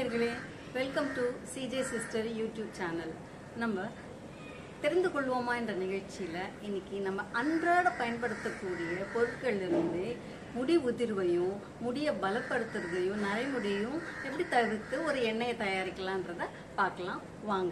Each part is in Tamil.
நேயர்களே welcome to CJ sister YouTube channel நம்ம தெரிந்து கொள்வோமா என்ற நிகழ்ச்சியில் இன்னைக்கு நம்ம அன்றாட பயன்படுத்தக்கூடிய பொருட்கள்ல இருந்து முடி உதிர்வையும் முடியை பலப்படுத்துறதையும் நரைமுடியும் எப்படி தவிர்த்து ஒரு எண்ணெயை தயாரிக்கலான்றத பார்க்கலாம் வாங்க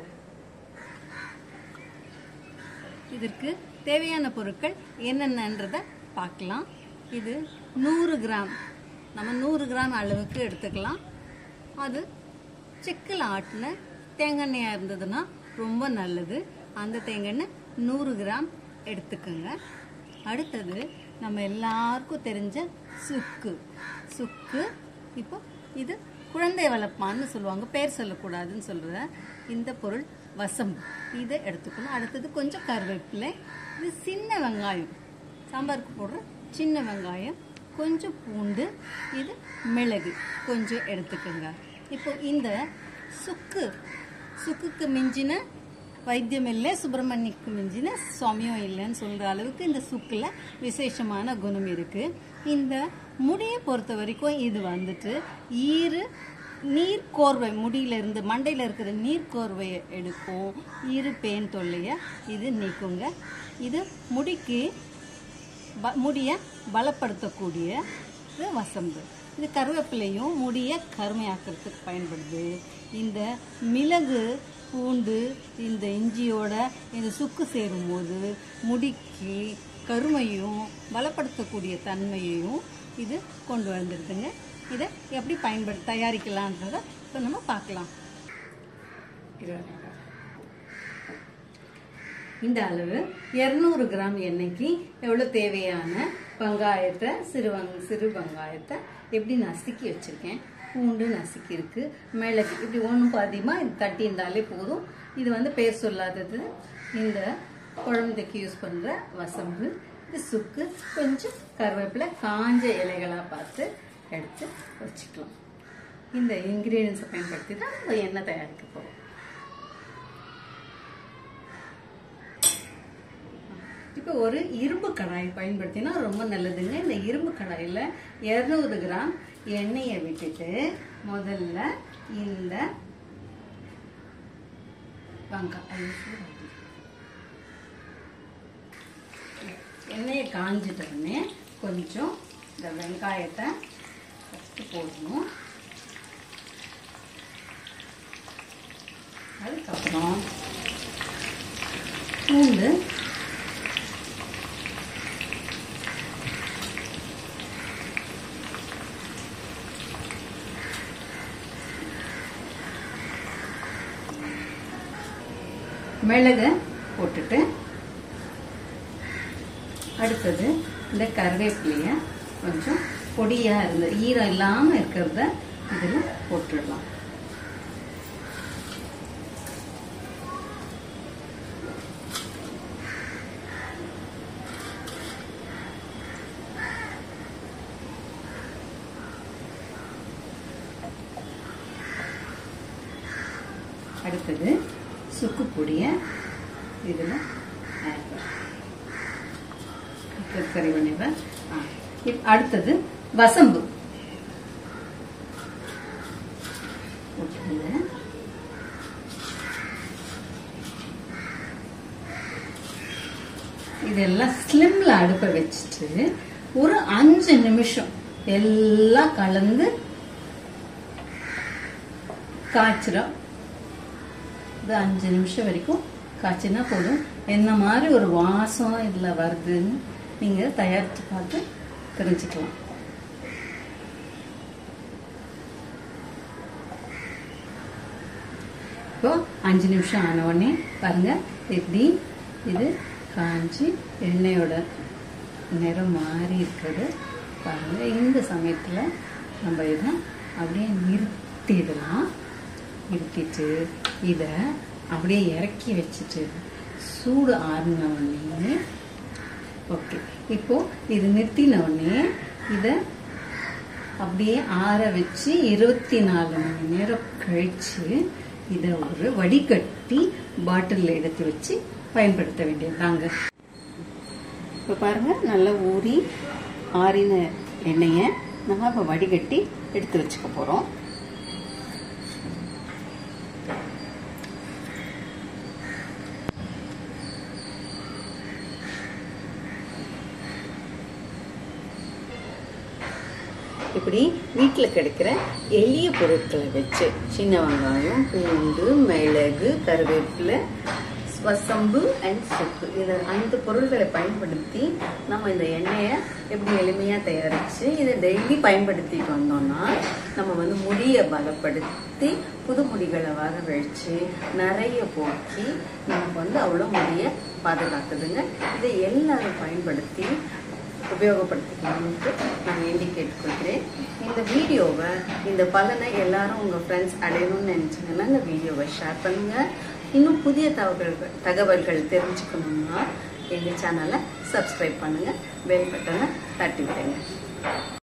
இதற்கு தேவையான பொருட்கள் என்னென்னன்றத பார்க்கலாம் இது நூறு கிராம் நம்ம நூறு கிராம் அளவுக்கு எடுத்துக்கலாம் அது செக்கில் ஆட்டின தேங்காய் எண்ணெயாக இருந்ததுன்னா ரொம்ப நல்லது அந்த தேங்காய் எண்ணெய் நூறு கிராம் எடுத்துக்கோங்க அடுத்தது நம்ம எல்லாருக்கும் தெரிஞ்ச சுக்கு சுக்கு இப்போ இது குழந்தை வளர்ப்பான்னு சொல்லுவாங்க பேர் சொல்லக்கூடாதுன்னு சொல்கிற இந்த பொருள் வசம்பு இதை எடுத்துக்கணும் அடுத்தது கொஞ்சம் கருவேப்பிலை இது சின்ன வெங்காயம் சாம்பாருக்கு போடுற சின்ன வெங்காயம் கொஞ்சம் பூண்டு இது மிளகு கொஞ்சம் எடுத்துக்கோங்க இப்போ இந்த சுக்கு சுக்குக்கு மிஞ்சின வைத்தியம் இல்லை சுப்பிரமணியக்கு மிஞ்சின சுவாமியம் இல்லைன்னு சொல்கிற அளவுக்கு இந்த சுக்கில் விசேஷமான குணம் இருக்குது இந்த முடியை பொறுத்த வரைக்கும் இது வந்துட்டு ஈறு நீர் கோர்வை முடியில இருந்து மண்டையில் இருக்கிற நீர் கோர்வையை எடுக்கும் ஈறு பேன் தொல்லையை இது நீக்குங்க இது முடிக்கு ப முடியை பலப்படுத்தக்கூடிய இது வசம்பு இது கருவேப்பிலையும் முடியை கருமையாக்கிறதுக்கு பயன்படுது இந்த மிளகு பூண்டு இந்த இஞ்சியோட இந்த சுக்கு சேரும்போது முடிக்கு கருமையும் பலப்படுத்தக்கூடிய தன்மையையும் இது கொண்டு வந்துடுதுங்க இதை எப்படி பயன்படு தயாரிக்கலான்றதை இப்போ நம்ம பார்க்கலாம் இந்த அளவு இரநூறு கிராம் எண்ணெய்க்கு எவ்வளோ தேவையான வெங்காயத்தை சிறு வெங் சிறு வெங்காயத்தை எப்படி நசுக்கி வச்சுருக்கேன் பூண்டு நசுக்கி இருக்கு மிளகு இப்படி ஒன்றும் பாதியமாக இது தட்டி இருந்தாலே போதும் இது வந்து பேர் சொல்லாதது இந்த குழந்தைக்கு யூஸ் பண்ணுற வசம்பு இது சுக்கு கொஞ்சம் கருவேப்பிலை காஞ்ச இலைகளாக பார்த்து எடுத்து வச்சுக்கலாம் இந்த இன்க்ரீடியன்ஸை பயன்படுத்தி தான் நம்ம எண்ணெய் தயாரிக்க போகிறோம் இப்போ ஒரு இரும்பு கடாய் பயன்படுத்தினா ரொம்ப நல்லதுங்க இந்த இரும்பு கடாயில் இரநூறு கிராம் எண்ணெயை விட்டுட்டு முதல்ல இந்த வெங்காயம் எண்ணெயை காஞ்சிட்டோடனே கொஞ்சம் இந்த வெங்காயத்தை ஃபஸ்ட்டு போடணும் அதுக்கப்புறம் பூண்டு மிளகை போட்டுட்டு அடுத்தது இந்த கருவேப்பிலைய கொஞ்சம் பொடியாக இருந்த ஈரம் இல்லாமல் இருக்கிறத இதில் போட்டுடலாம் அடுத்தது சுக்கு பொடியை இதில் ஆட் கறி பண்ணிடுறேன் அடுத்தது வசம்பு இதெல்லாம் ஸ்லிம்ல அடுப்பை வச்சுட்டு ஒரு அஞ்சு நிமிஷம் எல்லாம் கலந்து காய்ச்சிடும் இது அஞ்சு நிமிஷம் வரைக்கும் காய்ச்சினா போதும் என்ன மாதிரி ஒரு வாசம் இதில் வருதுன்னு நீங்கள் தயாரித்து பார்த்து தெரிஞ்சுக்கலாம் இப்போ அஞ்சு நிமிஷம் ஆன உடனே பாருங்க எப்படி இது காஞ்சி எண்ணெயோட நிறம் மாறி இருக்கிறது பாருங்க இந்த சமயத்தில் நம்ம இதை அப்படியே நிறுத்திடலாம் நிறுத்திட்டு இதை அப்படியே இறக்கி வச்சுட்டு சூடு ஆறின உடனே ஓகே இப்போ இது நிறுத்தின உடனே இதை அப்படியே ஆற வச்சு இருபத்தி நாலு மணி நேரம் கழிச்சு இதை ஒரு வடிகட்டி பாட்டிலில் எடுத்து வச்சு பயன்படுத்த வேண்டியதுதாங்க இப்போ பாருங்க நல்லா ஊறி ஆறின எண்ணெயை நம்ம இப்போ வடிகட்டி எடுத்து வச்சுக்க போகிறோம் இப்படி வீட்டில் கிடைக்கிற எளிய பொருட்களை வச்சு சின்ன வெங்காயம் பூண்டு மிளகு கருவேப்பிலை வசம்பு அண்ட் சுக்கு இதை அந்த பொருள்களை பயன்படுத்தி நம்ம இந்த எண்ணெயை எப்படி எளிமையாக தயாரித்து இதை டெய்லி பயன்படுத்திட்டு வந்தோம்னா நம்ம வந்து முடியை பலப்படுத்தி புது முடிகளை வர வச்சு நிறைய போக்கி நமக்கு வந்து அவ்வளோ முடியை பாதுகாக்குதுங்க இதை எல்லாரும் பயன்படுத்தி உபயோகப்படுத்திக்கணும்னு நான் வேண்டி கேட்டுக்கொள்கிறேன் இந்த வீடியோவை இந்த பலனை எல்லாரும் உங்கள் ஃப்ரெண்ட்ஸ் அடையணும்னு நினச்சிங்கன்னா இந்த வீடியோவை ஷேர் பண்ணுங்கள் இன்னும் புதிய தகவல்கள் தகவல்கள் தெரிஞ்சுக்கணும்னா எங்கள் சேனலை சப்ஸ்கிரைப் பண்ணுங்கள் பெல் பட்டனை தட்டி விடுங்க